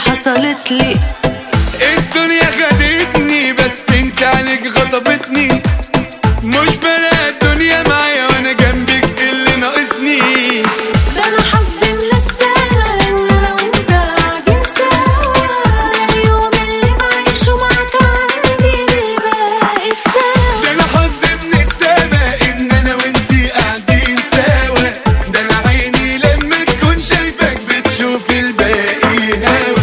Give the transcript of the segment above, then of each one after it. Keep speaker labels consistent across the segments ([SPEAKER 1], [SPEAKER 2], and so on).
[SPEAKER 1] حصلت لي
[SPEAKER 2] الدنيا خدتني بس انت عليك غضبتني مش فارقة الدنيا معايا وانا جنبك إيه اللي ناقصني
[SPEAKER 1] ده انا حظي من السما ان انا وانت قاعدين سوا ده اليوم اللي بعيشه معاك عندي بيبقى السوا
[SPEAKER 2] ده انا حظي من السما ان انا وانتي قاعدين سوا ده انا عيني لما تكون شايفك بتشوف الباقي هوا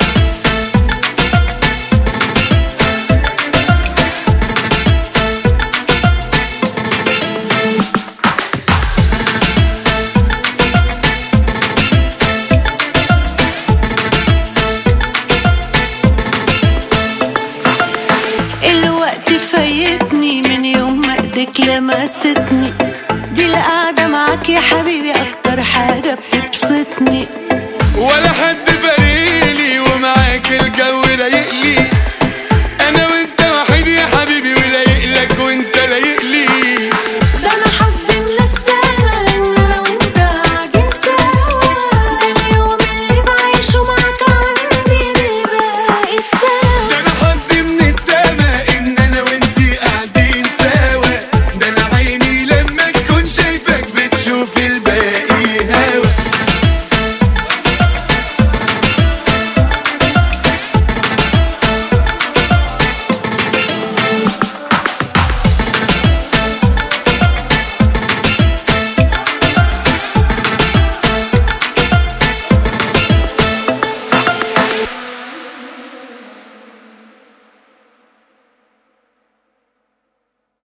[SPEAKER 1] الوقت فايتني من يوم ما ايدك لمستني دي القعدة معاك يا حبيبي اكتر حاجة بتبسطني
[SPEAKER 2] ولا حد